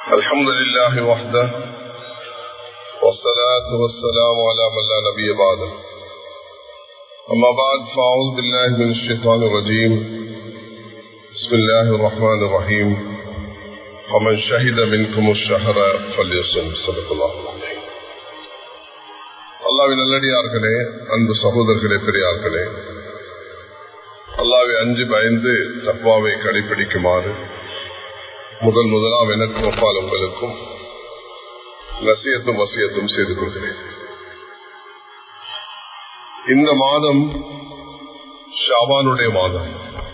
الحمد لله وحده والصلاة والسلام على من لا نبي بعده أما بعد فأعوذ بالله من الشيطان الرجيم بسم الله الرحمن الرحيم ومن شهد منكم الشهر فليصم صدق الله العظيم அல்லாவின் நல்லடியார்களே அன்பு சகோதரர்களே பெரியார்களே அல்லாவை அஞ்சு பயந்து தப்பாவை கடைபிடிக்குமாறு முதல் முதலாம் எனக்கும் அப்பால் உங்களுக்கும் நசியத்தும் வசியத்தும் செய்து கொள்கிறேன் இந்த மாதம் ஷாபானுடைய மாதம்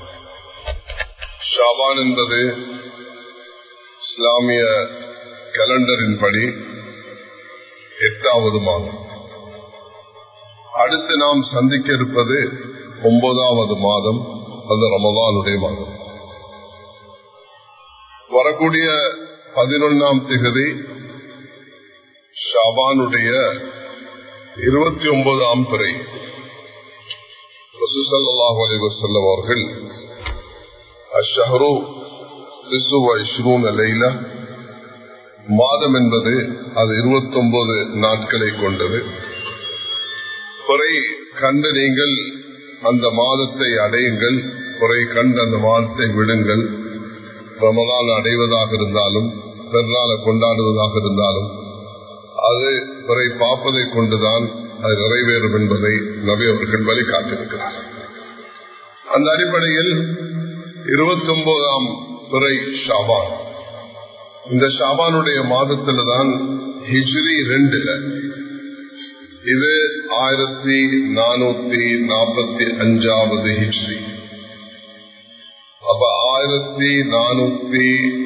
ஷாபான் என்பது இஸ்லாமிய கலண்டரின் படி எட்டாவது மாதம் அடுத்து நாம் சந்திக்க இருப்பது ஒன்பதாவது மாதம் அது ரமதானுடைய மாதம் வரக்கூடிய பதினொன்னாம் திகதி ஷாபானுடைய இருபத்தி ஒன்பதாம் பிறை ரசூசல்லாஹு அலைவசல்லம் அவர்கள் அஷஹரு லைல மாதம் என்பது அது இருபத்தி ஒன்பது நாட்களை கொண்டது குறை கண்டு நீங்கள் அந்த மாதத்தை அடையுங்கள் குறை கண்டு அந்த மாதத்தை விடுங்கள் ரமலான் அடைவதாக இருந்தாலும் பெருநாளை கொண்டாடுவதாக இருந்தாலும் அது குறை பார்ப்பதை கொண்டுதான் அது நிறைவேறும் என்பதை நபி அவர்கள் வழிகாட்டிருக்கிறார் அந்த அடிப்படையில் இருபத்தி ஒன்பதாம் பிறை ஷாபான் இந்த ஷாபானுடைய மாதத்துல தான் ஹிஜ்ரி ரெண்டுல இது ஆயிரத்தி நானூத்தி நாற்பத்தி அஞ்சாவது ஹிஜ்ரி அப்ப ஆயிரத்தி நானூத்தி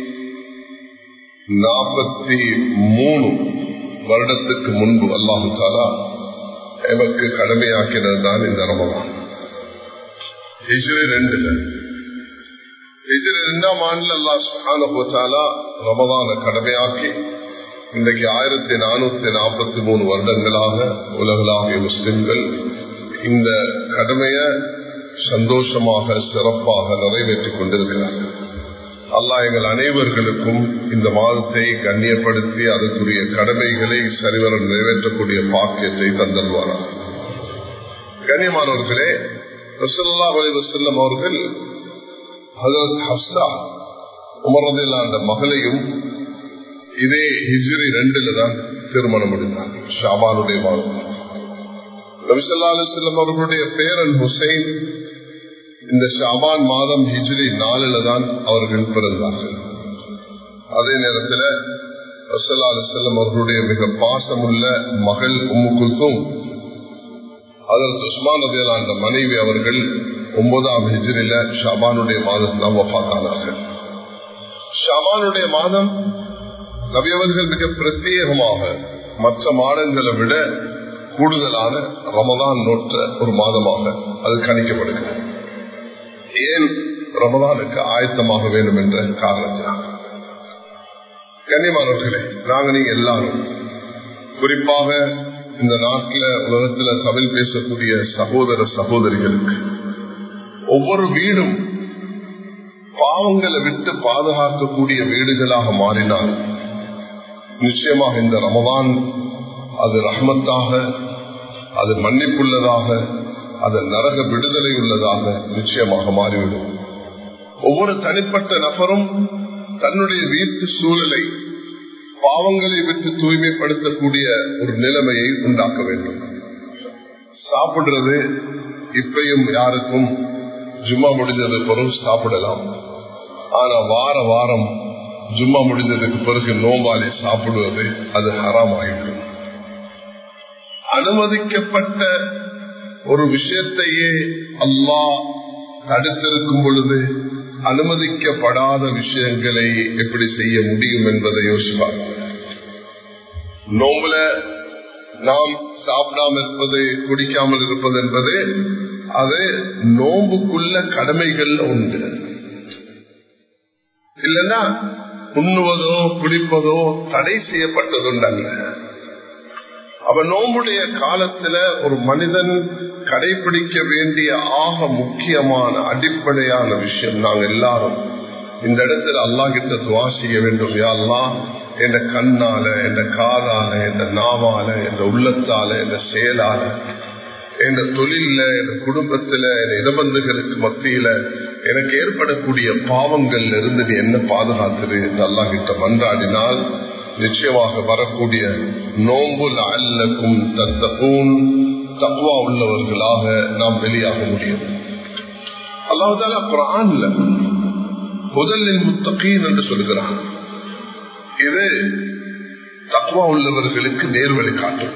நாற்பத்தி மூணு வருடத்துக்கு முன்பு அல்லாஹு தாலா எமக்கு கடமையாக்கினது தான் இந்த ரமதான் ஹிஜ்ரி ரெண்டுல ஹிஜ்ரி ரெண்டாம் ஆண்டுல அல்லா சுஹானா ரமதான கடமையாக்கி இன்றைக்கு ஆயிரத்தி நானூத்தி நாற்பத்தி மூணு வருடங்களாக உலகளாவிய முஸ்லிம்கள் இந்த கடமைய சந்தோஷமாக சிறப்பாக நிறைவேற்றிக் கொண்டிருக்கிறார்கள் அல்லா எங்கள் அனைவர்களுக்கும் இந்த மாதத்தை கண்ணியப்படுத்தி அதற்குரிய கடமைகளை சரிவர நிறைவேற்றக்கூடிய பாக்கியத்தை தந்தல்வாரார் கண்ணியமானவர்களே ரசல்லா அலிவசல்லம் அவர்கள் ஹசரத் ஹஸ்லா உமரதில் அந்த மகளையும் இதே ஹிஜ்ரி ரெண்டுல தான் திருமணம் முடிந்தார் ஷாபானுடைய மாதம் நபிசல்லா அலுவலம் அவர்களுடைய பேரன் ஹுசைன் இந்த ஷாபான் மாதம் ஹிஜ்ரி நாலுல தான் அவர்கள் பிறந்தார்கள் அதே நேரத்தில் ரசல்லா அலுவலம் அவர்களுடைய மிக பாசமுள்ள மகள் உம்மு குல்தும் அதற்கு உஸ்மான் அதையலாண்ட மனைவி அவர்கள் ஒன்பதாம் ஹிஜ்ரில ஷாபானுடைய மாதம் தான் வஃத்தானார்கள் ஷாபானுடைய மாதம் நபியவர்கள் மிக பிரத்யேகமாக மற்ற மாதங்களை விட கூடுதலான ரமதான் நோற்ற ஒரு மாதமாக அது கணிக்கப்படுகிறது ஏன் ரமதானுக்கு ஆயத்தமாக வேண்டும் என்ற காரணத்தினால் கன்னிமானவர்களே நாங்க நீங்க எல்லாரும் குறிப்பாக இந்த நாட்டில் உலகத்துல தமிழ் பேசக்கூடிய சகோதர சகோதரிகளுக்கு ஒவ்வொரு வீடும் பாவங்களை விட்டு பாதுகாக்கக்கூடிய வீடுகளாக மாறினால் நிச்சயமாக இந்த ரமதான் அது ரஹ்மத்தாக அது மன்னிப்புள்ளதாக அது நரக விடுதலை உள்ளதாக நிச்சயமாக மாறிவிடும் ஒவ்வொரு தனிப்பட்ட நபரும் தன்னுடைய வீட்டு சூழலை பாவங்களை விட்டு தூய்மைப்படுத்தக்கூடிய ஒரு நிலைமையை உண்டாக்க வேண்டும் சாப்பிடுறது இப்பையும் யாருக்கும் ஜும்மா முடிஞ்சது பிறகு சாப்பிடலாம் ஆனா வார வாரம் ஜும்மா முடிந்ததுக்கு பிறகு நோம்பாலை சாப்பிடுவது அது ஹராம் ஆகிவிடும் அனுமதிக்கப்பட்ட ஒரு விஷயத்தையே அல்லா தடுத்திருக்கும் பொழுது அனுமதிக்கப்படாத விஷயங்களை எப்படி செய்ய முடியும் என்பதை யோசிப்பார் நோம்புல நாம் சாப்பிடாமல் இருப்பது குடிக்காமல் இருப்பது என்பது அது நோம்புக்குள்ள கடமைகள் உண்டு இல்லைன்னா உண்ணுவதோ குடிப்பதோ தடை செய்யப்பட்டதுண்டல்ல அவ நோம்புடைய காலத்துல ஒரு மனிதன் கடைபிடிக்க வேண்டிய ஆக முக்கியமான அடிப்படையான விஷயம் நாங்க எல்லாரும் இந்த இடத்துல அல்லா கிட்ட துவா செய்ய வேண்டும் யா அல்லா என் கண்ணால என் காதால என் நாவால என் உள்ளத்தால என் செயலால என் தொழில என் குடும்பத்துல என் இடபந்துகளுக்கு மத்தியில எனக்கு ஏற்படக்கூடிய பாவங்கள் இருந்து நீ என்ன பாதுகாத்துரு என்று அல்லா கிட்ட மன்றாடினால் நிச்சயமாக வரக்கூடிய நோம்புல் அல்லக்கும் தத்தூன் தக்குவா உள்ளவர்களாக நாம் வெளியாக முடியும் அல்லாஹால குரான்ல முதலில் முத்தகீன் என்று சொல்கிறான் இது தக்குவா உள்ளவர்களுக்கு நேர்வழி காட்டும்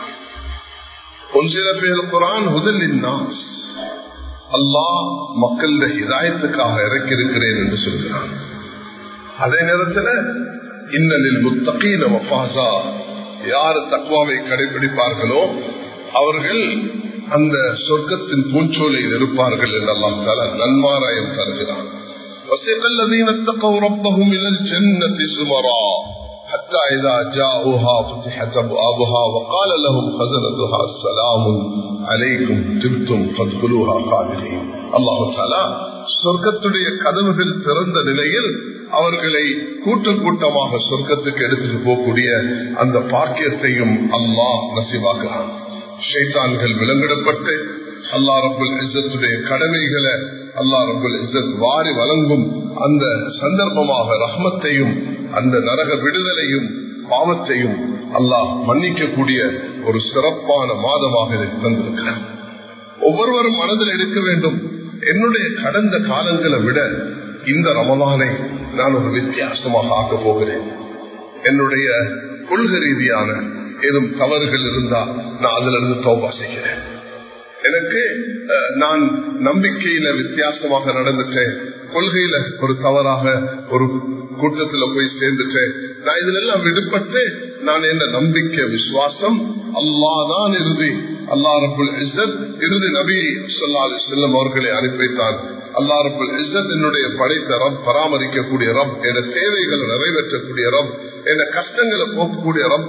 சில பேர் குரான் முதலின் நாஸ் அல்லாஹ் மக்கள இதாயத்துக்காக இறக்கியிருக்கிறேன் என்று சொல்கிறான் அதே நேரத்தில் இன்னலில் முத்தகீன வஃபாசா யார் தக்குவாவை கடைபிடிப்பார்களோ அவர்கள் அந்த சொர்க்கத்தின் பூஞ்சோலையில் இருப்பார்கள் என்றெல்லாம் தல நன்மாராயம் தருகிறான் وسيق الذين اتقوا ربهم الى الجنه زمرا حتى اذا جاءوها فتحت ابوابها وقال لهم خزنتها السلام عليكم تبتم فادخلوها خالدين الله تعالى சொர்க்கத்துடைய கதவுகள் திறந்த நிலையில் அவர்களை கூட்டம் கூட்டமாக சொர்க்கத்துக்கு எடுத்துட்டு போகக்கூடிய அந்த பாக்கியத்தையும் அல்லாஹ் நசிவாக்குறான் ஷைத்தான்கள் விலங்கிடப்பட்டு அல்லா ரபுல் இசத்துடைய கடமைகளை அல்லா ரபுல் இசத் வாரி வழங்கும் அந்த சந்தர்ப்பமாக ரஹ்மத்தையும் அந்த நரக விடுதலையும் பாவத்தையும் அல்லாஹ் மன்னிக்கக்கூடிய ஒரு சிறப்பான மாதமாக இதை தந்திருக்கிறார் ஒவ்வொருவரும் மனதில் எடுக்க வேண்டும் என்னுடைய கடந்த காலங்களை விட இந்த ரமலானை நான் ஒரு வித்தியாசமாக ஆக்க போகிறேன் என்னுடைய கொள்கை ரீதியான ஏதும் தவறுகள் இருந்தா நான் அதுல இருந்து தோபா செய்கிறேன் எனக்கு நான் நம்பிக்கையில வித்தியாசமாக நடந்துட்டேன் கொள்கையில ஒரு தவறாக ஒரு கூட்டத்துல போய் சேர்ந்துட்டேன் நான் இதுல எல்லாம் விடுபட்டு நான் என்ன நம்பிக்கை விசுவாசம் அல்லாதான் இறுதி அல்லா ரபுல் இஸ்ஸத் இறுதி நபி சொல்லா செல்லம் அவர்களை அனுப்பித்தான் அல்லா ரபுல் இஸ்ஸத் என்னுடைய படைத்த ரப் பராமரிக்கக்கூடிய ரப் என தேவைகளை நிறைவேற்றக்கூடிய ரப் என கஷ்டங்களை போக்கக்கூடிய ரப்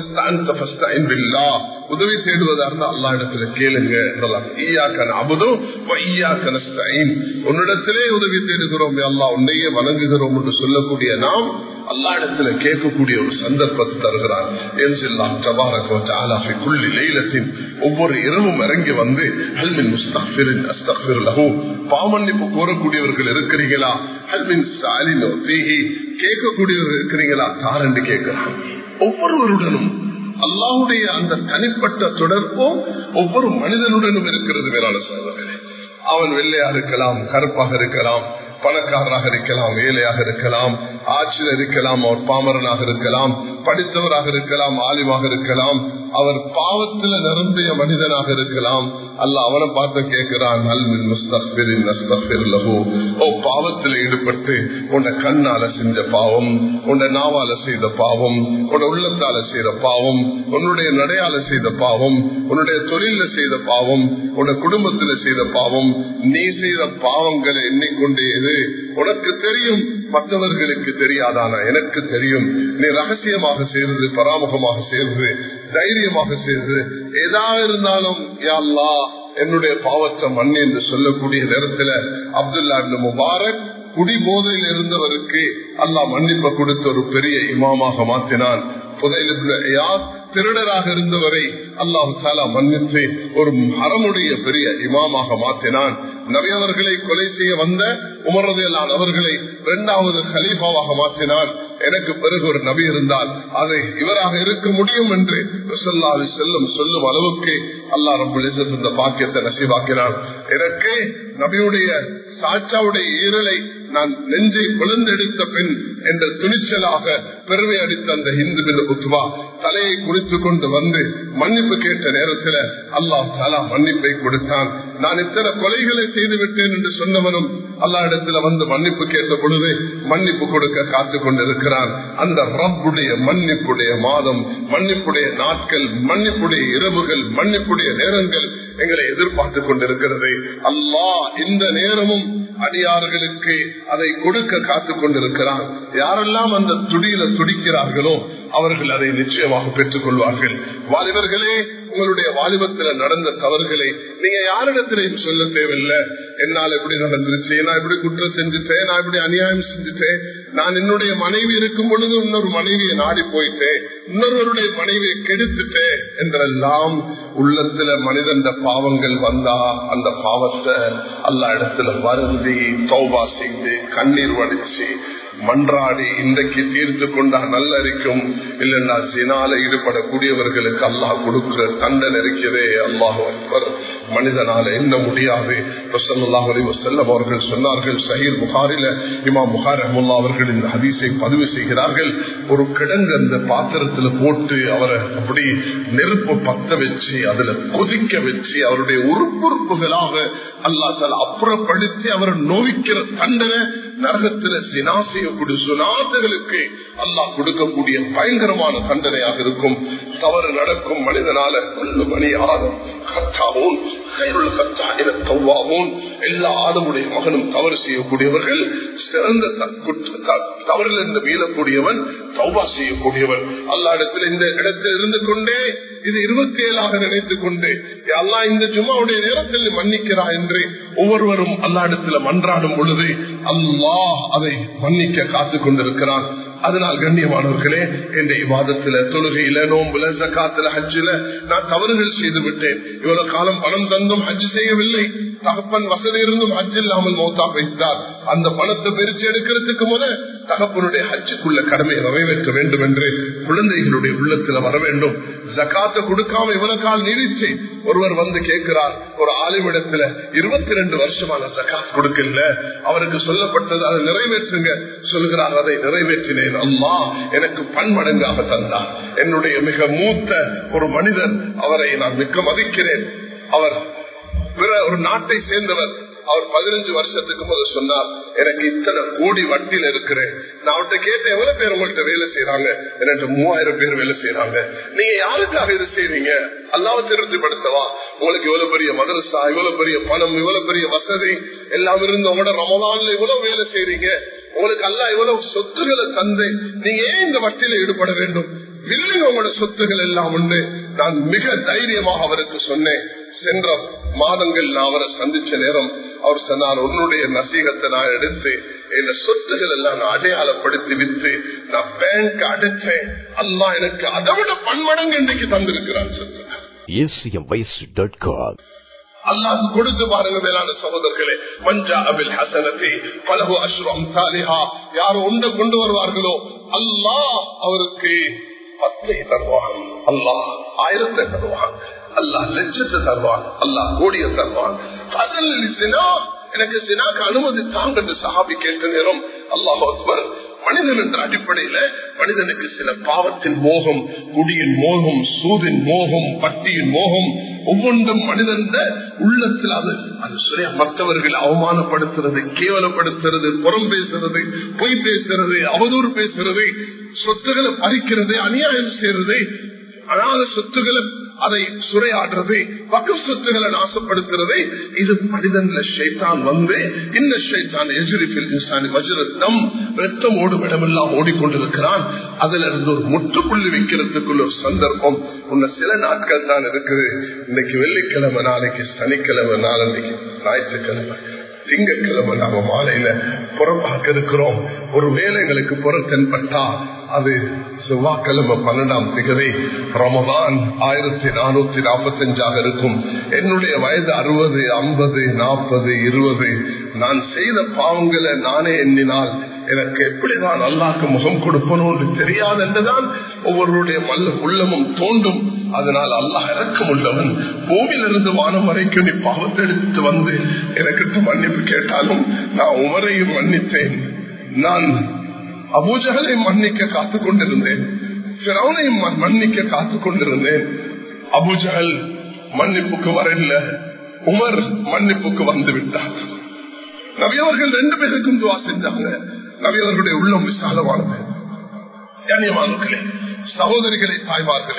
உதவி தேடுவதா இருந்தா அல்லா இடத்துல கேளுங்க உன்னிடத்திலே உதவி தேடுகிறோம் அல்லா உன்னையே வணங்குகிறோம் என்று சொல்லக்கூடிய நாம் அல்லா இடத்துல கேட்கக்கூடிய ஒரு சந்தர்ப்பத்தை தருகிறான் ஒவ்வொரு இரவும் இறங்கி வந்து ஹல்மின் முஸ்தபிரின் அஸ்தபிர் லஹு பாமன்னிப்பு கோரக்கூடியவர்கள் இருக்கிறீங்களா ஹல்மின் சாலின் கேட்கக்கூடியவர்கள் இருக்கிறீங்களா தாரண்டு கேட்கிறான் ஒவ்வொருவருடனும் அல்லாவுடைய அந்த தனிப்பட்ட தொடர்போ ஒவ்வொரு மனிதனுடனும் இருக்கிறது மேலான சோதனை அவன் வெள்ளையா இருக்கலாம் கருப்பாக இருக்கலாம் பணக்காரராக இருக்கலாம் ஏழையாக இருக்கலாம் ஆட்சியில் இருக்கலாம் அவர் பாமரனாக இருக்கலாம் படித்தவராக இருக்கலாம் ஆலிமாக இருக்கலாம் அவர் பாவத்தில் நிரம்பிய மனிதனாக இருக்கலாம் அல்ல அவனை பார்த்து கேட்கிறான் ஓ பாவத்தில் ஈடுபட்டு உன்னை கண்ணால செஞ்ச பாவம் உன்னை நாவால செய்த பாவம் உன்னை உள்ளத்தால செய்த பாவம் உன்னுடைய நடையால செய்த பாவம் உன்னுடைய தொழில செய்த பாவம் உன்னை குடும்பத்தில் செய்த பாவம் நீ செய்த பாவங்களை எண்ணிக்கொண்டே இரு உனக்கு தெரியும் மற்றவர்களுக்கு தெரியாதானா எனக்கு தெரியும் நீ ரகசியமாக செய்வது பராமுகமாக செய்வது தைரியமாக செய்வது ஏதாவது இருந்தாலும் யாழ்லா என்னுடைய பாவத்தை மண் என்று சொல்லக்கூடிய நேரத்துல அப்துல்லா முபாரக் குடி போதையில் இருந்தவருக்கு அல்லாஹ் மன்னிப்பை கொடுத்த ஒரு பெரிய இமாமாக மாற்றினான் திருடராக இருந்தவரை அல்லாஹு சாலா மன்னித்து ஒரு அறமுடைய பெரிய இமாமாக மாற்றினான் நவியவர்களை கொலை செய்ய வந்த உமரதையிலான அவர்களை இரண்டாவது ஹலீஃபாவாக மாற்றினான் எனக்கு பிறகு ஒரு நபி இருந்தால் அதை இவராக இருக்க முடியும் என்று சொல்லாது செல்லும் சொல்லும் அளவுக்கு அல்லா ரபுல் இந்த பாக்கியத்தை நசிவாக்கினான் எனக்கு நபியுடைய சாச்சாவுடைய ஈரலை நான் நெஞ்சை குழந்தெடுத்த பெண் என்ற துணிச்சலாக பெருமை அடித்த அந்த இந்து பின் உத்வா தலையை குளித்துக் கொண்டு வந்து மன்னிப்பு கேட்ட நேரத்தில் அல்லாஹ் தாலா மன்னிப்பை கொடுத்தான் நான் இத்தனை கொலைகளை செய்து விட்டேன் என்று சொன்னவனும் அல்லா இடத்துல வந்து மன்னிப்பு கேட்ட பொழுது மன்னிப்பு கொடுக்க காத்து கொண்டிருக்கிறான் அந்த ரப்புடைய மன்னிப்புடைய மாதம் மன்னிப்புடைய நாட்கள் மன்னிப்புடைய இரவுகள் மன்னிப்புடைய கொடுக்கக்கூடிய நேரங்கள் எங்களை எதிர்பார்த்து கொண்டிருக்கிறது அல்லாஹ் இந்த நேரமும் அடியார்களுக்கு அதை கொடுக்க காத்து கொண்டிருக்கிறார் யாரெல்லாம் அந்த துடியில துடிக்கிறார்களோ அவர்கள் அதை நிச்சயமாக பெற்றுக் கொள்வார்கள் வாலிபர்களே உங்களுடைய வாலிபத்தில் நடந்த தவறுகளை நீங்க யாரிடத்திலையும் சொல்ல தேவையில்லை என்னால் எப்படி நடந்துருச்சு நான் இப்படி குற்றம் செஞ்சுட்டேன் நான் இப்படி அநியாயம் செஞ்சுட்டேன் நான் என்னுடைய மனைவி இருக்கும் பொழுது இன்னொரு மனைவியை நாடி போயிட்டேன் இன்னொருவருடைய மனைவியை கெடுத்துட்டேன் என்றெல்லாம் உள்ளத்துல மனிதன் பாவங்கள் வந்தா அந்த பாவத்தை அல்ல இடத்துல வருந்தி தௌபா செய்து கண்ணீர் வடிச்சு மன்றாடி இன்றைக்கு தீர்த்து கொண்டா நல்லரிக்கும் இல்லைன்னா சினால ஈடுபடக்கூடியவர்களுக்கு அல்லாஹ் கொடுக்கிற தண்டனை இருக்கிறதே அல்லாஹ் அக்பர் மனிதனால என்ன முடியாது செல்லம் அவர்கள் சொன்னார்கள் சஹீர் புகாரில இமா புகார் அஹமுல்லா அவர்கள் இந்த ஹதீஸை பதிவு செய்கிறார்கள் ஒரு கிடங்கு அந்த பாத்திரத்துல போட்டு அவரை அப்படி நெருப்பு பத்த வச்சு அதுல கொதிக்க வச்சு அவருடைய உறுப்புறுப்புகளாக அல்லா தால அப்புறப்படுத்தி அவரை நோவிக்கிற தண்டனை நரகத்துல சினா செய்யக்கூடிய சுனாதர்களுக்கு அல்லாஹ் கொடுக்கக்கூடிய பயங்கரமான தண்டனையாக இருக்கும் தவறு நடக்கும் மனிதனால கொள்ளு மணி ஆதம் கத்தாவும் தவ்வாவும் எல்லா ஆதமுடைய மகனும் தவறு செய்யக்கூடியவர்கள் சிறந்த தவறில் இருந்து மீளக்கூடியவன் தௌபா செய்யக்கூடியவன் அல்லா இடத்துல இந்த இடத்தில் இருந்து கொண்டே இது இருபத்தி ஏழாக நினைத்துக் கொண்டு அல்லா இந்த ஜுமாவுடைய நேரத்தில் மன்னிக்கிறா என்று ஒவ்வொருவரும் அல்லா இடத்துல மன்றாடும் பொழுது அல்லாஹ் அதை மன்னிக்க காத்துக் கொண்டிருக்கிறான் அதனால் கண்ணியமானவர்களே என்ற விவாதத்துல தொழுகையில நோம்புல ஜக்காத்துல ஹஜ்ஜில நான் தவறுகள் செய்து விட்டேன் இவ்வளவு காலம் பணம் தந்தும் ஹஜ் செய்யவில்லை தகப்பன் வசதி இருந்தும் ஹஜ் இல்லாமல் மௌத்தா வைத்தார் அந்த பணத்தை பிரிச்சு எடுக்கிறதுக்கு முத தகப்பனுடைய ஹஜ்ஜுக்குள்ள கடமையை நிறைவேற்ற வேண்டும் என்று குழந்தைகளுடைய உள்ளத்துல வர வேண்டும் ஜக்காத்த கொடுக்காம இவ்வளவு கால் நீடிச்சு ஒருவர் வந்து கேட்கிறார் ஒரு ஆலிமிடத்துல இருபத்தி ரெண்டு வருஷமான ஜக்காத் கொடுக்கல அவருக்கு சொல்லப்பட்டது அதை நிறைவேற்றுங்க சொல்கிறார் அதை நிறைவேற்றினேன் அம்மா எனக்கு பன்மடங்காக தந்தார் என்னுடைய மிக மூத்த ஒரு மனிதர் அவரை நான் மிக்க மதிக்கிறேன் அவர் பிற ஒரு நாட்டை சேர்ந்தவர் அவர் பதினஞ்சு வருஷத்துக்கு முதல் சொன்னார் எனக்கு இத்தனை கோடி வட்டியில் இருக்கிறேன் நான் அவர்கிட்ட கேட்டேன் எவ்வளவு பேர் உங்கள்கிட்ட வேலை செய்யறாங்க எனக்கு மூவாயிரம் பேர் வேலை செய்யறாங்க நீங்க யாருக்காக இது செய்றீங்க அல்லாவ திருப்திப்படுத்தவா உங்களுக்கு இவ்வளவு பெரிய மதரசா இவ்வளவு பெரிய பணம் இவ்வளவு பெரிய வசதி எல்லாம் இருந்து உங்களோட ரமலான்ல இவ்வளவு வேலை செய்றீங்க உங்களுக்கு அல்ல இவ்வளவு சொத்துக்களை தந்து நீங்க ஏன் இந்த வட்டியில ஈடுபட வேண்டும் இல்லை உங்களோட சொத்துகள் எல்லாம் உண்டு நான் மிக தைரியமாக அவருக்கு சொன்னேன் சென்ற மாதங்கள் நான் அவரை சந்திச்ச நேரம் அவர் சொன்னார் உன்னுடைய நசீகத்தை நான் எடுத்து இந்த சொத்துகள் எல்லாம் நான் அடையாளப்படுத்தி வித்து நான் பேங்க் அடைச்சேன் அல்லா எனக்கு அதை விட பன்மடங்கு இன்றைக்கு தந்திருக்கிறான் சொல்றார் அல்லாஹ் கொடுத்து பாருங்க மேலான சகோதரர்களே மஞ்சா அபில் ஹசனத்தை பலகு அஸ்ரு அம்சாலிஹா யார் ஒன்று கொண்டு வருவார்களோ அல்லாஹ் அவருக்கு பத்தை தருவான் அல்லாஹ் ஆயிரத்தை தருவான் அல்லாஹ் லட்சத்தை தருவான் அல்லாஹ் கோடியை தருவான் அதில் சினா எனக்கு சினாக்கு அனுமதி தாங்க என்று சஹாபி கேட்ட நேரம் அல்லாஹ் அக்பர் மனிதன் என்ற அடிப்படையில மனிதனுக்கு சில பாவத்தின் மோகம் குடியின் மோகம் சூதின் மோகம் பட்டியின் மோகம் ஒவ்வொன்றும் மனிதன் உள்ளத்தில் அது அது சரியா மற்றவர்களை அவமானப்படுத்துறது கேவலப்படுத்துறது புறம் பேசுறது பொய் பேசுறது அவதூறு பேசுறது சொத்துக்களை பறிக்கிறது அநியாயம் செய்யறது அனாத சொத்துக்களை அதை சுரையாடுறது பக்கம் சொத்துக்களை நாசப்படுத்துறது இது மனிதன்ல ஷைத்தான் வந்து இந்த ஷைத்தான் எஜிரிப்பில் இன்சானி வஜ்ரத்தம் ரத்தம் ஓடும் இடமெல்லாம் ஓடிக்கொண்டிருக்கிறான் அதுல இருந்து ஒரு முற்றுப்புள்ளி வைக்கிறதுக்குள்ள ஒரு சந்தர்ப்பம் உன்ன சில நாட்கள் தான் இருக்குது இன்னைக்கு வெள்ளிக்கிழமை நாளைக்கு சனிக்கிழமை நாளைக்கு ஞாயிற்றுக்கிழமை திங்கட்கிழமை நாம மாலையில புறப்பாக்க இருக்கிறோம் ஒரு வேலைகளுக்கு புற தென்பட்டா அது செவ்வாய்க்கிழமை பன்னெண்டாம் திகதி ரமதான் ஆயிரத்தி நானூத்தி நாற்பத்தி அஞ்சாக இருக்கும் என்னுடைய வயது அறுபது ஐம்பது நாற்பது இருபது நான் செய்த பாவங்களை நானே எண்ணினால் எனக்கு எப்படிதான் அல்லாக்கு முகம் கொடுப்பனும் தெரியாது என்றுதான் ஒவ்வொருடைய மல்ல உள்ளமும் தோண்டும் அதனால் அல்லாஹ் இறக்கம் உள்ளவன் பூமியிலிருந்து வானம் வரைக்கும் நீ பாவத்தை எடுத்து வந்து எனக்கிட்ட மன்னிப்பு கேட்டாலும் நான் உமரையும் மன்னித்தேன் நான் அபூஜகலை மன்னிக்க காத்துக் கொண்டிருந்தேன் பிறவனையும் மன்னிக்க காத்துக் கொண்டிருந்தேன் அபுஜகல் மன்னிப்புக்கு வரல உமர் மன்னிப்புக்கு வந்து விட்டார் நவியவர்கள் ரெண்டு பேருக்கும் துவா செஞ்சாங்க நவியவர்களுடைய உள்ளம் விசாலமானது கண்ணியமானவர்களே சகோதரிகளே தாய்மார்களே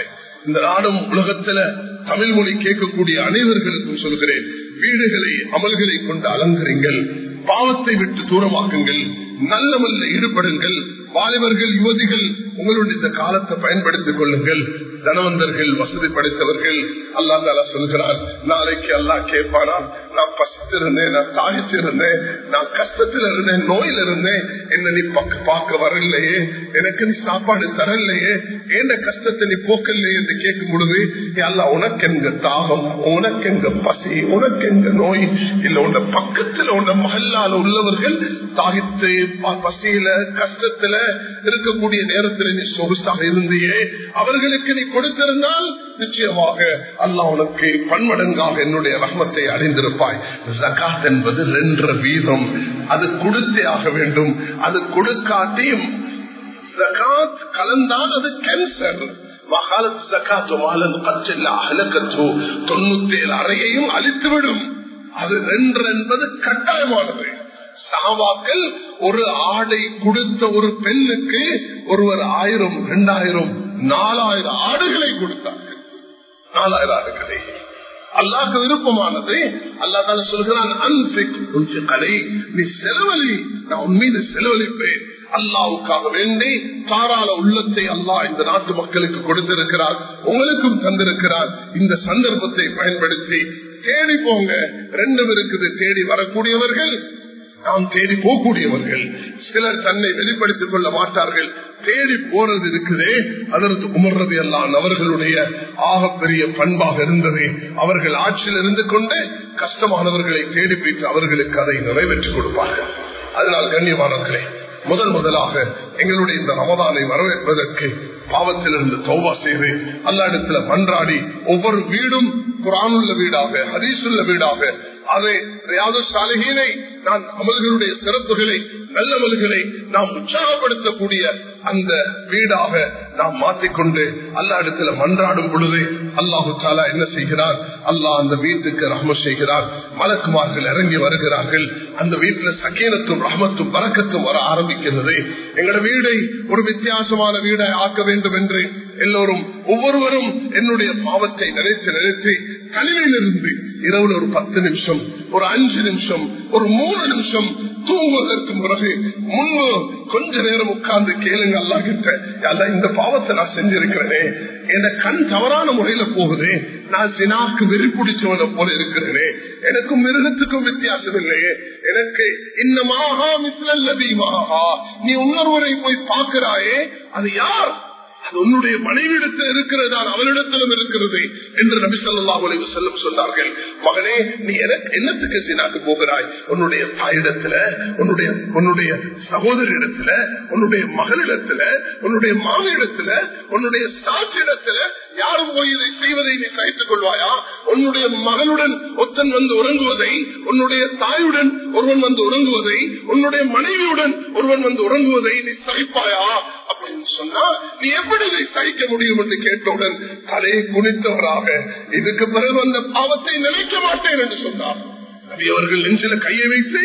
இந்த நாடும் உலகத்துல தமிழ் மொழி கேட்கக்கூடிய அனைவர்களுக்கும் சொல்கிறேன் வீடுகளை அமல்களை கொண்டு அலங்கரிங்கள் பாவத்தை விட்டு தூரமாக்குங்கள் நல்லமல்ல ஈடுபடுங்கள் வாலிபர்கள் யுவதிகள் உங்களுடைய இந்த காலத்தை பயன்படுத்திக் கொள்ளுங்கள் தனவந்தர்கள் வசதி படைத்தவர்கள் அல்லா தாலா சொல்கிறான் நாளைக்கு அல்லா கேட்பானா நான் பசித்திருந்தேன் நான் தாகிச்சிருந்தேன் நான் கஷ்டத்தில் இருந்தேன் நோயில் இருந்தேன் என்ன நீ பக்க பார்க்க வரலையே எனக்கு நீ சாப்பாடு தரலையே என்ன கஷ்டத்தை நீ போக்கலையே என்று கேட்கும் பொழுது அல்லா உனக்கு எங்க தாகம் உனக்கு எங்க பசி உனக்கு எங்க நோய் இல்ல உன்ன பக்கத்துல உன்ன மகல்லால உள்ளவர்கள் தாகித்து பசியில கஷ்டத்துல இருக்கக்கூடிய நேரத்தில் நீ சொகுசாக இருந்தியே அவர்களுக்கு நீ கொடுத்திருந்தால் நிச்சயமாக அல்லாஹ் உனக்கு பன்மடங்காக என்னுடைய ரஹ்மத்தை அடைந்திருப்பாய் ஜகாத் என்பது ரெண்டரை வீதம் அது கொடுத்தே ஆக வேண்டும் அது கொடுக்காட்டியும் ஜகாத் கலந்தால் அது கேன்சர் தொண்ணூத்தேழு அறையையும் அழித்துவிடும் அது ரெண்டு என்பது கட்டாயமானது சாவாக்கள் ஒரு ஆடை கொடுத்த ஒரு பெண்ணுக்கு ஒருவர் ஆயிரம் இரண்டாயிரம் நாலாயிரம் ஆடுகளை கொடுத்தார்கள் நாலாயிரம் ஆடுகளை அல்லாக்கு விருப்பமானது அல்லா தால சொல்கிறான் கடை நீ செலவழி நான் உண்மையில செலவழிப்பேன் அல்லாவுக்காக வேண்டி தாராள உள்ளத்தை அல்லாஹ் இந்த நாட்டு மக்களுக்கு கொடுத்திருக்கிறார் உங்களுக்கும் தந்திருக்கிறார் இந்த சந்தர்ப்பத்தை பயன்படுத்தி தேடி போங்க ரெண்டும் இருக்குது தேடி வரக்கூடியவர்கள் நாம் தேடி போகக்கூடியவர்கள் சிலர் தன்னை வெளிப்படுத்திக் கொள்ள மாட்டார்கள் தேடி போறது இருக்குதே அதற்கு உமர்றது எல்லாம் அவர்களுடைய ஆகப்பெரிய பண்பாக இருந்தது அவர்கள் ஆட்சியில் இருந்து கொண்டு கஷ்டமானவர்களை தேடி போயிட்டு அவர்களுக்கு அதை நிறைவேற்றிக் கொடுப்பார்கள் அதனால் கண்ணியமானவர்களே முதல் முதலாக எங்களுடைய இந்த ரமதானை வரவேற்பதற்கு பாவத்திலிருந்து தௌபா செய்து அல்ல இடத்துல மன்றாடி ஒவ்வொரு வீடும் குரானுள்ள வீடாக ஹதீசுள்ள வீடாக அதை ரியாது சாலைகளை நான் அமல்களுடைய சிறப்புகளை நல்லமல்களை நாம் உற்சாகப்படுத்தக்கூடிய அந்த வீடாக நாம் மாற்றிக்கொண்டு அல்லா இடத்துல மன்றாடும் பொழுது அல்லாஹு தாலா என்ன செய்கிறார் அல்லாஹ் அந்த வீட்டுக்கு ரஹ்ம செய்கிறார் மலக்குமார்கள் இறங்கி வருகிறார்கள் அந்த வீட்டுல சக்கீனத்தும் ரஹமத்தும் பறக்கத்தும் வர ஆரம்பிக்கிறது எங்களோட வீடை ஒரு வித்தியாசமான வீடை ஆக்க வேண்டும் என்று எல்லோரும் ஒவ்வொருவரும் என்னுடைய பாவத்தை நினைத்து நினைத்து கழிவிலிருந்து இரவுல ஒரு பத்து நிமிஷம் ஒரு அஞ்சு நிமிஷம் ஒரு மூணு நிமிஷம் தூங்குவதற்கு பிறகு முன்பு கொஞ்ச நேரம் உட்கார்ந்து கேளுங்க அல்லா கிட்ட அல்ல இந்த பாவத்தை நான் செஞ்சிருக்கிறேனே என் கண் தவறான முறையில போகுது நான் சினாக்கு வெறி பிடிச்சவனை போல இருக்கிறேனே எனக்கும் மிருகத்துக்கும் வித்தியாசம் இல்லையே எனக்கு இன்னமாகா மிஸ்லல்லதீமாகா நீ இன்னொருவரை போய் பார்க்கிறாயே அது யார் அது உன்னுடைய மனைவிடத்தில் இருக்கிறதா அவனிடத்திலும் இருக்கிறது என்று நபி சொல்லா உலக செல்லும் சொன்னார்கள் மகனே நீ என்னத்துக்கு சீனாக்கு போகிறாய் உன்னுடைய தாயிடத்துல உன்னுடைய உன்னுடைய சகோதரி இடத்துல உன்னுடைய மகளிடத்துல உன்னுடைய மாமியிடத்துல உன்னுடைய சாட்சியிடத்துல யாரும் போய் இதை செய்வதை நீ சகித்துக் கொள்வாயா உன்னுடைய மகனுடன் ஒத்தன் வந்து உறங்குவதை உன்னுடைய தாயுடன் ஒருவன் வந்து உறங்குவதை உன்னுடைய மனைவியுடன் ஒருவன் வந்து உறங்குவதை நீ சகிப்பாயா அப்படின்னு சொன்னா நீ எப்படி இதை சகிக்க முடியும் என்று கேட்டவுடன் தலையை குனித்தவராக இதுக்கு பிறகு அந்த பாவத்தை நினைக்க மாட்டேன் என்று சொன்னார் நபி அவர்கள் நெஞ்சில கையை வைத்து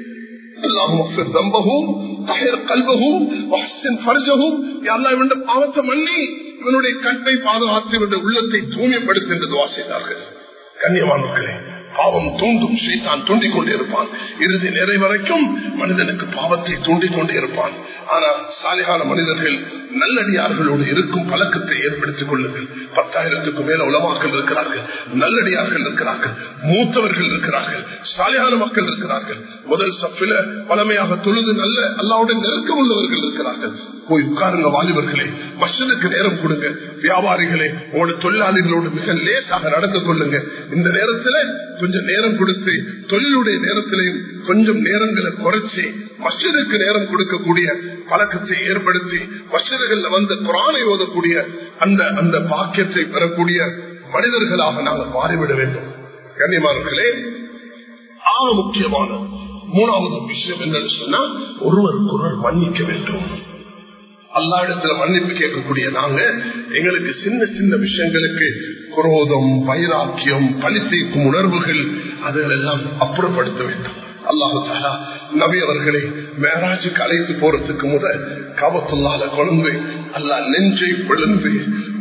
பாவத்தை மன்னி இவனுடைய கட்டை பாதுகாத்து இவனுடைய உள்ளத்தை தூய்மைப்படுத்தி என்று வாசித்தார்கள் கண்ணியமானவர்களே பாவம் தூண்டும் சீத்தான் தூண்டிக் கொண்டே இருப்பான் இறுதி நிறை வரைக்கும் மனிதனுக்கு பாவத்தை தூண்டிக் கொண்டே இருப்பான் ஆனால் சாலைகால மனிதர்கள் நல்லடியார்களோடு இருக்கும் பழக்கத்தை ஏற்படுத்திக் கொள்ளுங்கள் பத்தாயிரத்துக்கும் மேல உலமாக்கள் இருக்கிறார்கள் நல்லடியார்கள் இருக்கிறார்கள் மூத்தவர்கள் இருக்கிறார்கள் சாலைகால மக்கள் இருக்கிறார்கள் முதல் சப்பில பழமையாக தொழுது நல்ல அல்லாவுடன் நெருக்கம் உள்ளவர்கள் இருக்கிறார்கள் போய் உட்காருங்க வாலிபர்களே மஷனுக்கு நேரம் கொடுங்க வியாபாரிகளே உங்களோட தொழிலாளிகளோடு மிக லேசாக நடந்து கொள்ளுங்க இந்த நேரத்துல கொஞ்சம் நேரம் கொடுத்து தொழிலுடைய நேரத்திலையும் கொஞ்சம் நேரங்களை குறைச்சி மஸ்ஜிதுக்கு நேரம் கொடுக்கக்கூடிய பழக்கத்தை ஏற்படுத்தி மஸ்ஜிதுகள்ல வந்து குரானை ஓதக்கூடிய அந்த அந்த பாக்கியத்தை பெறக்கூடிய மனிதர்களாக நாங்கள் மாறிவிட வேண்டும் கண்ணியமானவர்களே ஆக முக்கியமான மூணாவது விஷயம் என்னன்னு சொன்னா ஒருவருக்கு ஒருவர் மன்னிக்க வேண்டும் அல்லா இடத்துல மன்னிப்பு கேட்கக்கூடிய நாங்க எங்களுக்கு சின்ன சின்ன விஷயங்களுக்கு குரோதம் வைராக்கியம் பழி தீர்க்கும் உணர்வுகள் அதுகளெல்லாம் அப்புறப்படுத்த வேண்டும் அல்லாஹு தாலா நபி அவர்களை மேராஜுக்கு அழைத்து போறதுக்கு முத காபத்துள்ளால கொழுந்து அல்லா நெஞ்சை பிளந்து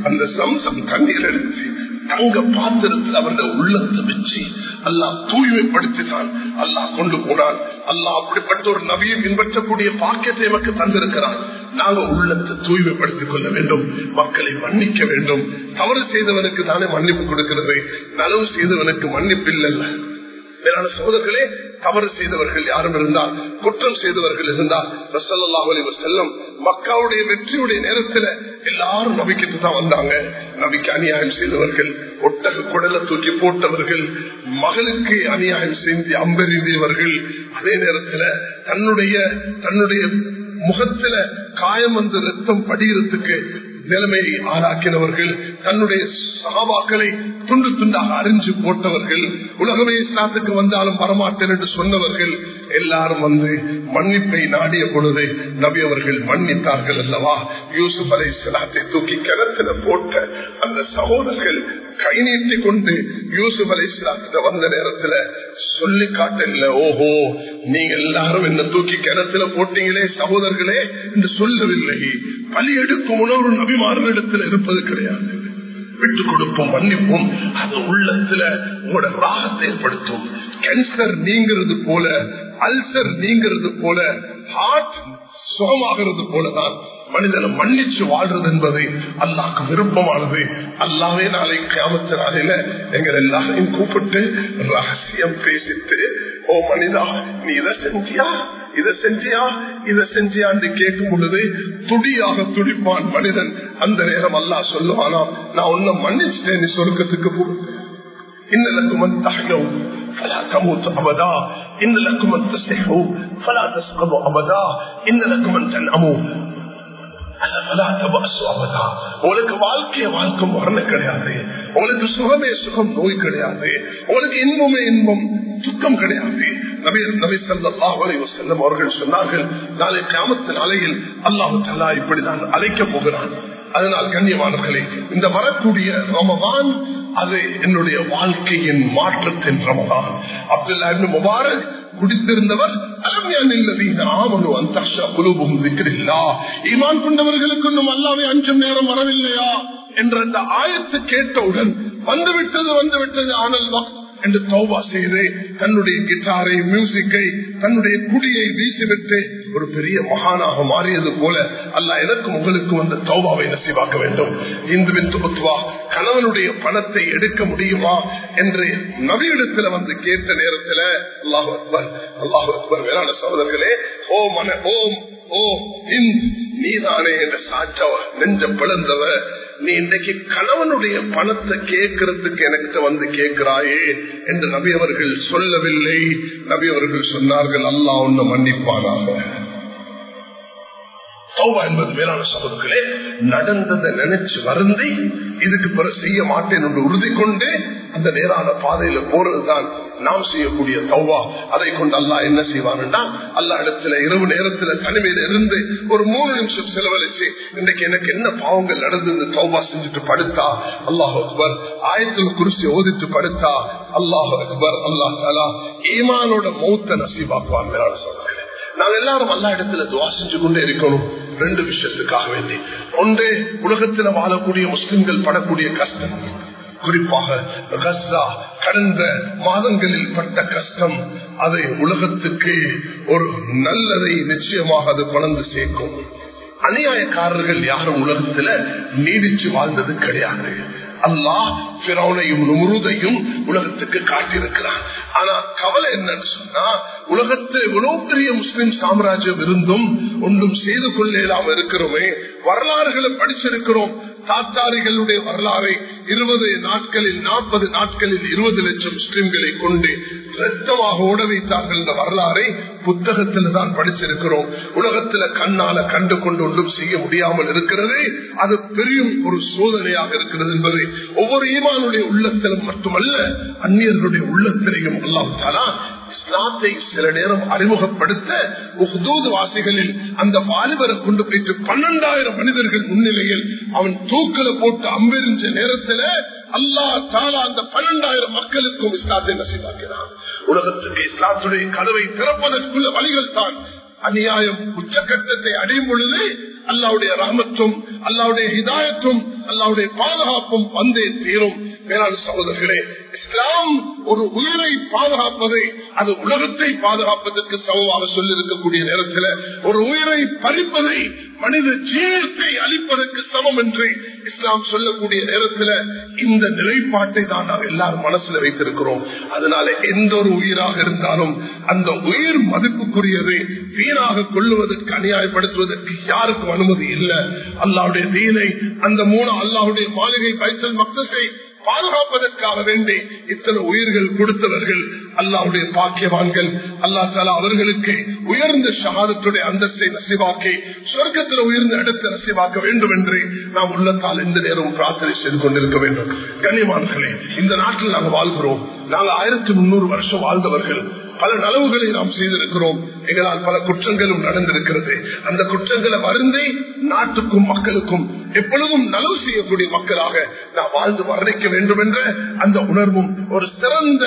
அந்த சம்சம் தண்ணீர் எடுத்து தங்க பாத்திரத்தில் அவருடைய உள்ளத்தை வச்சு அல்லாஹ் தூய்மைப்படுத்தினான் அல்லாஹ் கொண்டு போனான் அல்லாஹ் அப்படிப்பட்ட ஒரு நபியை பின்பற்றக்கூடிய பாக்கியத்தை நமக்கு தந்திருக்கிறான் நாங்க உள்ளத்தை தூய்மைப்படுத்திக் கொள்ள வேண்டும் மக்களை மன்னிக்க வேண்டும் தவறு செய்தவனுக்கு தானே மன்னிப்பு கொடுக்கிறது நலவு செய்தவனுக்கு மன்னிப்பு இல்லைல்ல மேலான சோதர்களே தவறு செய்தவர்கள் யாரும் இருந்தால் குற்றம் செய்தவர்கள் இருந்தால் செல்லம் மக்காவுடைய வெற்றியுடைய நேரத்தில் எல்லாரும் நபிக்கிட்டு தான் வந்தாங்க நபிக்கு அநியாயம் செய்தவர்கள் ஒட்டக குடலை தூக்கி போட்டவர்கள் மகளுக்கு அநியாயம் செய்து அம்பெறிந்தவர்கள் அதே நேரத்தில் தன்னுடைய தன்னுடைய முகத்துல காயம் வந்து ரத்தம் படிகிறதுக்கு நிலைமையை ஆளாக்கினவர்கள் தன்னுடைய சகாபாக்களை துண்டு துண்டாக அறிஞ்சு போட்டவர்கள் உலகமே இஸ்லாத்துக்கு வந்தாலும் வரமாட்டேன் என்று சொன்னவர்கள் எல்லாரும் வந்து மன்னிப்பை நாடிய பொழுது நபி அவர்கள் மன்னித்தார்கள் அல்லவா யூசுப் அலை இஸ்லாத்தை தூக்கி கிணத்துல போட்ட அந்த சகோதரர்கள் கை நீட்டி கொண்டு யூசுப் அலை இஸ்லாத்துல வந்த நேரத்துல சொல்லி காட்டல ஓஹோ நீங்க எல்லாரும் என்ன தூக்கி கிணத்துல போட்டீங்களே சகோதரர்களே என்று சொல்லவில்லை பலி எடுக்கும் உணவு நபிமார்களிடத்தில் இருப்பது கிடையாது விட்டு கொடுப்போம் மன்னிப்போம் அது உள்ளத்துல உங்களோட ராகத்தை ஏற்படுத்தும் கேன்சர் நீங்கிறது போல அல்சர் நீங்கிறது போல ஹார்ட் சுகமாகிறது போலதான் மனிதனை மன்னிச்சு வாழ்றது என்பது அல்லாக்கு விருப்பமானது அல்லாவே நாளை கிராமத்து நாளையில எங்கள் எல்லாரையும் கூப்பிட்டு ரகசியம் பேசிட்டு ஓ மனிதா நீ இதை செஞ்சியா இதை செஞ்சியா இதை செஞ்சியான்னு கேட்கும் பொழுது துடியாக துடிப்பான் மனிதன் அந்த நேரம் அல்லா சொல்லுவானா நான் உன்னை மன்னிச்சுட்டேன் நீ சொர்க்கத்துக்கு போ இன்னலக்கும் من تحيوا فلا تموت أبدا إن لكم أن تسحوا فلا تسقطوا أبدا إن لكم أن تنأموا உங்களுக்கு வாழ்க்கைய வாழ்க்கை மரணம் கிடையாது உங்களுக்கு சுகமே சுகம் நோய் கிடையாது உங்களுக்கு இன்பமே இன்பம் துக்கம் கிடையாது அவர்கள் சொன்னார்கள் நாளை கிராமத்தின் அலையில் அல்லாஹு தலா இப்படிதான் அழைக்க போகிறான் அதனால் கண்ணியமானவர்களே இந்த வரக்கூடிய ரமதான் அது என்னுடைய வாழ்க்கையின் மாற்றத்தின் ரமதான் அப்துல்லா முபாரக் குடித்திருந்தவர் ஈமான் கொண்டவர்களுக்கு இன்னும் அல்லாவே அஞ்சம் நேரம் வரவில்லையா என்ற அந்த ஆயத்து கேட்டவுடன் வந்துவிட்டது வந்துவிட்டது ஆனால் என்று தௌபா செய்து தன்னுடைய கிட்டாரை மியூசிக்கை தன்னுடைய குடியை வீசிவிட்டு ஒரு பெரிய மகானாக மாறியது போல அல்ல எனக்கும் உங்களுக்கும் அந்த தௌபாவை நசிவாக்க வேண்டும் இந்துவின் துபத்துவா கணவனுடைய பணத்தை எடுக்க முடியுமா என்று நவியிடத்துல வந்து கேட்ட நேரத்துல அல்லாஹ் அக்பர் அல்லாஹ் அக்பர் வேளாண் சகோதரர்களே ஓ மன ஓம் ஓ இந்த் நீதானே என்ற சாச்சவ நெஞ்ச பிளந்தவ நீ இன்றைக்கு கணவனுடைய பணத்தை கேட்கறதுக்கு எனக்கு வந்து கேட்கிறாயே என்று நபி அவர்கள் சொல்லவில்லை நபி அவர்கள் சொன்னார்கள் அல்லா ஒன்னு மன்னிப்பானாக தௌபா என்பது மேலான சகோதரர்களே நடந்ததை நினைச்சு வருந்தி இதுக்கு பிறகு செய்ய மாட்டேன் என்று உறுதி கொண்டு அந்த நேரான பாதையில போறதுதான் நாம் செய்யக்கூடிய தௌவா அதை கொண்டு அல்லா என்ன செய்வான்னா அல்லா இடத்துல இரவு நேரத்துல தனிமையில இருந்து ஒரு மூணு நிமிஷம் செலவழிச்சு இன்னைக்கு எனக்கு என்ன பாவங்கள் நடந்தது தௌபா செஞ்சுட்டு படுத்தா அல்லாஹ் அக்பர் ஆயத்தில் குறிச்சி ஓதிட்டு படுத்தா அல்லாஹ் அக்பர் அல்லாஹ் தாலா ஈமானோட மௌத்த நசீபாக்குவான் மேலான சொல்றேன் நாங்க எல்லாரும் எல்லா இடத்துல துவா செஞ்சு கொண்டே இருக்கணும் ரெண்டு விஷயத்துக்காக வேண்டி ஒன்றே உலகத்துல வாழக்கூடிய முஸ்லிம்கள் படக்கூடிய கஷ்டம் குறிப்பாக கஸ்ஸா கடந்த மாதங்களில் பட்ட கஷ்டம் அதை உலகத்துக்கு ஒரு நல்லதை நிச்சயமாக அது கொண்டு சேர்க்கும் அநியாயக்காரர்கள் யாரும் உலகத்துல நீடிச்சு வாழ்ந்தது கிடையாது அல்லாஹ் பிறவுனையும் நுமுருதையும் உலகத்துக்கு காட்டியிருக்கிறான் ஆனா கவலை என்னன்னு சொன்னா உலகத்தில் இவ்வளவு பெரிய முஸ்லிம் சாம்ராஜ்யம் இருந்தும் ஒன்றும் செய்து கொள்ளலாம் இருக்கிறோமே வரலாறுகளை படிச்சிருக்கிறோம் தாத்தாரிகளுடைய வரலாறை இருபது நாட்களில் நாற்பது நாட்களில் இருபது லட்சம் முஸ்லிம்களை கொண்டு ரத்தமாக ஓட வைத்தார்கள் என்ற வரலாறை புத்தகத்தில் தான் படிச்சிருக்கிறோம் உலகத்துல கண்ணால கண்டு கொண்டு ஒன்றும் செய்ய முடியாமல் இருக்கிறது அது பெரிய ஒரு சோதனையாக இருக்கிறது என்பதை ஒவ்வொரு ஈமானுடைய உள்ளத்திலும் மட்டுமல்ல அந்நியர்களுடைய உள்ளத்திலையும் அல்லாஹாலா இஸ்லாத்தை சில நேரம் அறிமுகப்படுத்த உஹ்தூது வாசிகளில் அந்த வாலிபரை கொண்டு போயிட்டு பன்னெண்டாயிரம் மனிதர்கள் முன்னிலையில் அவன் தூக்கல போட்டு அம்பெறிஞ்ச நேரத்துல அல்லா தாலா அந்த பன்னெண்டாயிரம் மக்களுக்கும் இஸ்லாத்தை நசிவாக்கிறான் உலகத்துக்கு இஸ்லாத்துடைய கதவை திறப்பதற்குள்ள வழிகள் தான் அநியாயம் உச்சக்கட்டத்தை அடையும் பொழுது அல்லாவுடைய ரஹமத்தும் அல்லாவுடைய ஹிதாயத்தும் அல்லாவுடைய பாதுகாப்பும் வந்தே தீரும் மேலான சகோதரர்களே இஸ்லாம் ஒரு உயிரை பாதுகாப்பதை அது உலகத்தை பாதுகாப்பதற்கு சமமாக சொல்லியிருக்கக்கூடிய நேரத்தில் ஒரு உயிரை பறிப்பதை மனித ஜீவத்தை அளிப்பதற்கு சமம் என்று இஸ்லாம் சொல்லக்கூடிய நேரத்தில் இந்த நிலைப்பாட்டை தான் நாம் எல்லாரும் மனசுல வைத்திருக்கிறோம் அதனால எந்த ஒரு உயிராக இருந்தாலும் அந்த உயிர் மதிப்புக்குரியதை வீணாக கொள்ளுவதற்கு அநியாயப்படுத்துவதற்கு யாருக்கும் அனுமதி இல்லை அல்லாவுடைய தீனை அந்த மூணு அல்லாவுடைய மாளிகை பைத்தல் மக்தத்தை பாதுகாப்பதற்காக வேண்டி இத்தனை உயிர்கள் கொடுத்தவர்கள் அல்லாவுடைய பாக்கியவான்கள் அல்லா தாலா அவர்களுக்கு உயர்ந்த சகாதத்துடைய அந்தஸ்தை நசிவாக்கி சொர்க்கத்தில் உயர்ந்த இடத்தை நசிவாக்க வேண்டும் என்று நாம் உள்ளத்தால் எந்த நேரம் பிரார்த்தனை செய்து கொண்டிருக்க வேண்டும் கண்ணியமானர்களே இந்த நாட்டில் நாங்கள் வாழ்கிறோம் நாங்கள் ஆயிரத்தி முன்னூறு வருஷம் வாழ்ந்தவர்கள் பல நலவுகளை நாம் செய்திருக்கிறோம் எங்களால் பல குற்றங்களும் நடந்திருக்கிறது அந்த குற்றங்களை வருந்தி நாட்டுக்கும் மக்களுக்கும் எப்பொழுதும் நலவு செய்யக்கூடிய மக்களாக நாம் வாழ்ந்து வர்ணிக்க வேண்டும் என்ற அந்த உணர்வும் ஒரு சிறந்த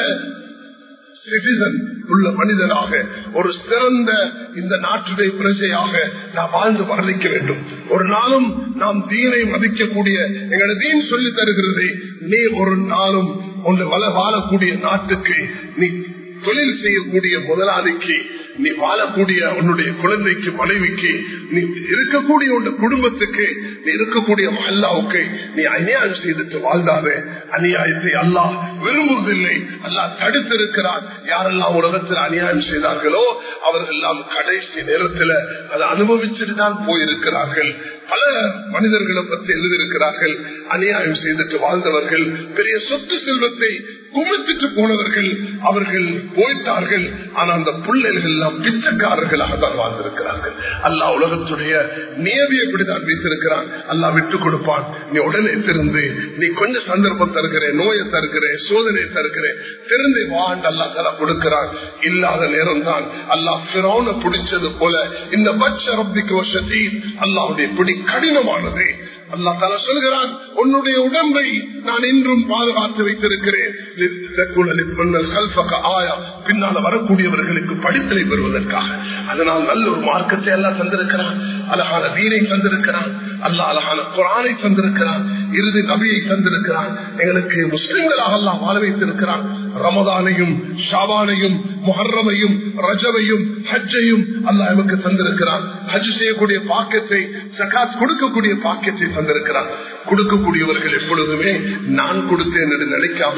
சிட்டிசன் உள்ள மனிதனாக ஒரு சிறந்த இந்த நாட்டுடைய பிரஜையாக நாம் வாழ்ந்து வர்ணிக்க வேண்டும் ஒரு நாளும் நாம் தீனை மதிக்கக்கூடிய எங்களோட தீன் சொல்லி தருகிறது நீ ஒரு நாளும் ஒன்று வள வாழக்கூடிய நாட்டுக்கு நீ தொழில் செய்யக்கூடிய முதலாளிக்கு நீ வாழக்கூடிய உன்னுடைய குழந்தைக்கு மனைவிக்கு நீ இருக்கக்கூடிய உன் குடும்பத்துக்கு நீ இருக்கக்கூடிய அல்லாவுக்கு நீ அநியாயம் செய்துட்டு வாழ்ந்தாரு அநியாயத்தை அல்லாஹ் விரும்புவதில்லை அல்லாஹ் தடுத்திருக்கிறார் யாரெல்லாம் உலகத்தில் அநியாயம் செய்தார்களோ அவர்கள் எல்லாம் கடைசி நேரத்தில் அதை அனுபவிச்சுட்டு தான் போயிருக்கிறார்கள் பல மனிதர்களை பற்றி எழுதியிருக்கிறார்கள் அநியாயம் செய்துட்டு வாழ்ந்தவர்கள் பெரிய சொத்து செல்வத்தை குமித்துட்டு போனவர்கள் அவர்கள் போயிட்டார்கள் ஆனா அந்த பிள்ளைகள் எல்லாம் பிச்சைக்காரர்களாக தான் வாழ்ந்திருக்கிறார்கள் அல்லா உலகத்துடைய நியதி எப்படிதான் வைத்திருக்கிறான் அல்லா விட்டு கொடுப்பான் நீ உடனே திருந்து நீ கொஞ்சம் சந்தர்ப்பம் தருகிறேன் நோயை தருகிறேன் சோதனை தருகிறேன் திறந்து வாழ்ந்து அல்லா தலா கொடுக்கிறான் இல்லாத நேரம் தான் அல்லா பிறோன பிடிச்சது போல இந்த பட்ச ரப்பிக்கு வருஷத்தி அல்லாவுடைய பிடி கடினமானது அல்லா தலா சொல்கிறான் உன்னுடைய உடம்பை நான் இன்றும் பாதுகாத்து வைத்திருக்கிறேன் பின்னால வரக்கூடியவர்களுக்கு படிப்பினை பெறுவதற்காக அதனால் நல்ல ஒரு மார்க்கத்தை எல்லாம் தந்திருக்கிறான் அழகான வீரை தந்திருக்கிறான் அல்ல அழகான குரானை தந்திருக்கிறான் இறுதி நபியை தந்திருக்கிறான் எங்களுக்கு முஸ்லிம்களாக எல்லாம் வாழ வைத்திருக்கிறான் ரமதானையும் ஷாபானையும் முஹர்ரமையும் ரஜவையும் ஹஜ்ஜையும் அல்லா எமக்கு தந்திருக்கிறான் ஹஜ் செய்யக்கூடிய பாக்கியத்தை சகாத் கொடுக்கக்கூடிய பாக்கியத்தை தந்திருக்கிறான் கொடுக்கக்கூடியவர்கள் எப்பொழுதுமே நான் கொடுத்தேன் என்று நினைக்காம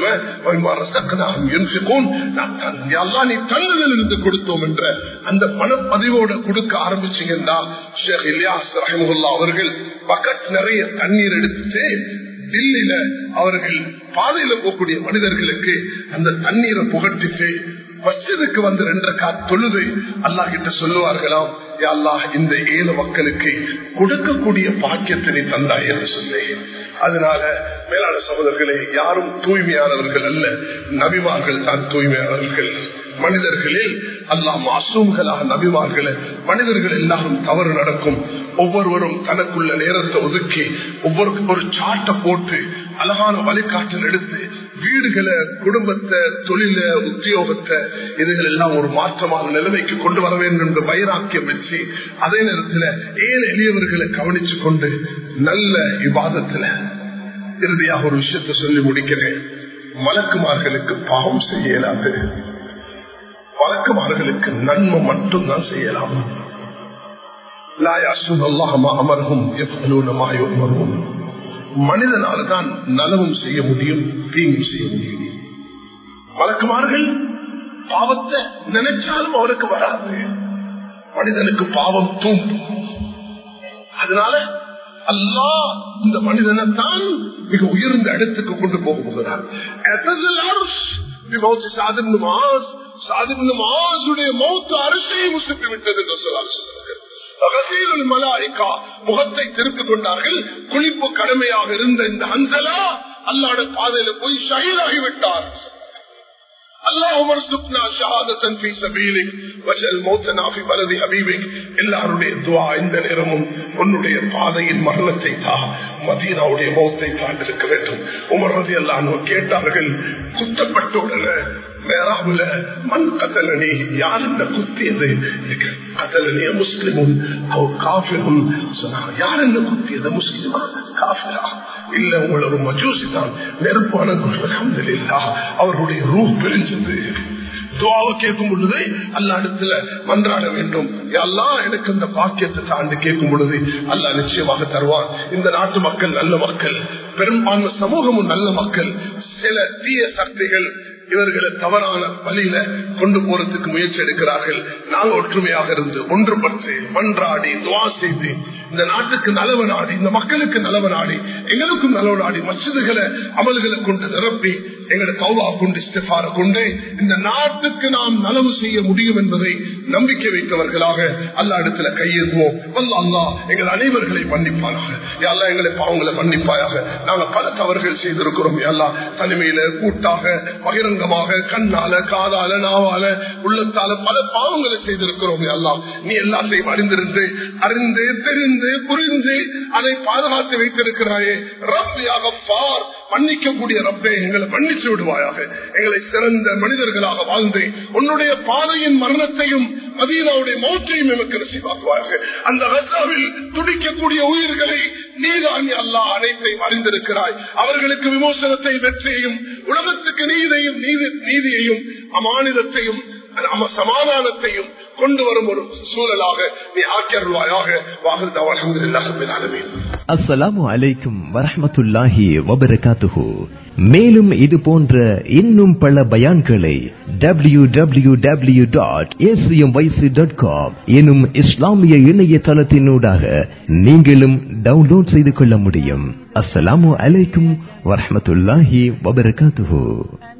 நீ தன்னதில் இருந்து கொடுத்தோம் என்ற அந்த பணப்பதிவோட கொடுக்க ஆரம்பிச்சீங்கன்னா ஷேக் இலியாஸ் ரஹமுல்லா அவர்கள் பக்கெட் நிறைய தண்ணீர் எடுத்துட்டு தில்லியில அவர்கள் பாதையில போகக்கூடிய மனிதர்களுக்கு அந்த தண்ணீரை புகட்டிட்டு மஸ்ஜிதுக்கு வந்து ரெண்டரை கா தொழுது அல்லா கிட்ட சொல்லுவார்களாம் அல்லாஹ் இந்த ஏழு மக்களுக்கு கொடுக்கக்கூடிய பாக்கியத்தை நீ தந்தாய் என்று சொன்னேன் அதனால மேலான சகோதரர்களே யாரும் தூய்மையானவர்கள் அல்ல நபிமார்கள் தான் தூய்மையானவர்கள் மனிதர்களில் அல்லாஹ் மாசூம்களாக நபிமார்கள் மனிதர்கள் எல்லாரும் தவறு நடக்கும் ஒவ்வொருவரும் தனக்குள்ள நேரத்தை ஒதுக்கி ஒவ்வொரு ஒரு சாட்டை போட்டு அழகான வழிகாட்டல் எடுத்து வீடுகளை குடும்பத்தை தொழில உத்தியோகத்தை இதுகள் எல்லாம் ஒரு மாற்றமான நிலைமைக்கு கொண்டு வர வேண்டும் என்று வைராக்கியம் வச்சு அதே நேரத்தில் ஏழு எளியவர்களை கவனிச்சு கொண்டு நல்ல விவாதத்துல இறுதியாக ஒரு விஷயத்தை சொல்லி முடிக்கிறேன் மலக்குமார்களுக்கு பாவம் செய்ய இயலாது வழக்குமார்களுக்கு நன்மை மட்டும்தான் செய்யலாம் அமர்வும் மனிதனால தான் நலவும் செய்ய முடியும் தீங்கும் செய்ய முடியும் வழக்குமார்கள் பாவத்தை நினைச்சாலும் அவருக்கு வராது மனிதனுக்கு பாவம் தூண்டும் அதனால அல்லா இந்த மனிதனை தான் மிக உயர்ந்த இடத்துக்கு கொண்டு போக போகிறார் முகத்தை திருப்பிக் கொண்டார்கள் குளிப்பு கடமையாக இருந்த இந்த அஞ்சலா அல்லாட பாதையில போய் ஷஹீதாகிவிட்டார் எல்லாருடைய துவா இந்த நேரமும் உன்னுடைய பாதையின் மரணத்தை தான் மதீனாவுடைய மௌத்தை தான் இருக்க வேண்டும் உமர்றது எல்லாம் கேட்டார்கள் குத்தப்பட்ட உடனே மேராவுல மண் கதலனி யார் இந்த குத்தியது கதலனிய முஸ்லிமும் காஃபிரும் சொன்னாங்க யார் என்ன குத்தியது முஸ்லிமா காஃபிரா இல்ல உங்களை ஒரு மஜூசி தான் நெருப்பான இல்லா அவருடைய ரூ பிரிஞ்சது துவாவை கேட்கும் பொழுது அல்ல இடத்துல மன்றாட வேண்டும் எல்லாம் எனக்கு இந்த பாக்கியத்தை தாண்டி கேட்கும் பொழுது அல்ல நிச்சயமாக தருவான் இந்த நாட்டு மக்கள் நல்ல மக்கள் பெரும்பான்மை சமூகமும் நல்ல மக்கள் சில தீய சக்திகள் இவர்களை தவறான வழியில கொண்டு போறதுக்கு முயற்சி எடுக்கிறார்கள் நாங்க ஒற்றுமையாக இருந்து ஒன்றுபட்டு மன்றாடி துவா செய்து இந்த நாட்டுக்கு நலவு நாடி இந்த மக்களுக்கு நலவு நாடி எங்களுக்கும் நலவு நாடி மசிதுகளை அமல்களை கொண்டு நிரப்பி எங்களை கௌவா கொண்டு இஸ்திஃபார கொண்டு இந்த நாட்டுக்கு நாம் நலவு செய்ய முடியும் என்பதை நம்பிக்கை வைத்தவர்களாக அல்ல இடத்துல கையேற்றுவோம் வல்ல அல்லா எங்கள் அனைவர்களை மன்னிப்பாயாக எல்லா எங்களை பாவங்களை மன்னிப்பாயாக நாங்கள் பல தவறுகள் செய்திருக்கிறோம் எல்லா தனிமையில கூட்டாக பகிரங்கமாக கண்ணால காதால நாவால உள்ளத்தால பல பாவங்களை செய்திருக்கிறோம் எல்லாம் நீ எல்லாத்தையும் அறிந்திருந்து அறிந்து தெரிந்து புரிந்து அதை பாதுகாத்து வைத்திருக்கிறாயே ரப்பியாக பார் மன்னிக்கக்கூடிய ரப்பே எங்களை மன்னிச்சு விடுவாயாக எங்களை சிறந்த மனிதர்களாக வாழ்ந்து உன்னுடைய பாதையின் மரணத்தையும் மதீனாவுடைய மௌற்றையும் எமக்கு ரசிவாக்குவாயாக அந்த ரத்தாவில் துடிக்கக்கூடிய உயிர்களை நீதான் அல்லா அனைத்தையும் அறிந்திருக்கிறாய் அவர்களுக்கு விமோசனத்தை வெற்றியையும் உலகத்துக்கு நீதியையும் நீதியையும் அமானிதத்தையும் சமாதானத்தையும் கொண்டு வரும் ஒரு சூழலாக நீ ஆக்கியருள்வாயாக வாகல் அலமதுல்லாஹின் அஸ்ஸலாமு அலைக்கும் வரஹமத்துல்லாஹி வபரகாத்துஹு மேலும் இது போன்ற இன்னும் பல பயான்களை W W W dot A C M Y C dot com எனும் இஸ்லாமிய இணையதளத்தினூடாக நீங்களும் டவுன்லோட் செய்து கொள்ள முடியும் அஸ்ஸலாமு அலைக்கும் வரஹமத்துல்லாஹி வபரகாத்துஹு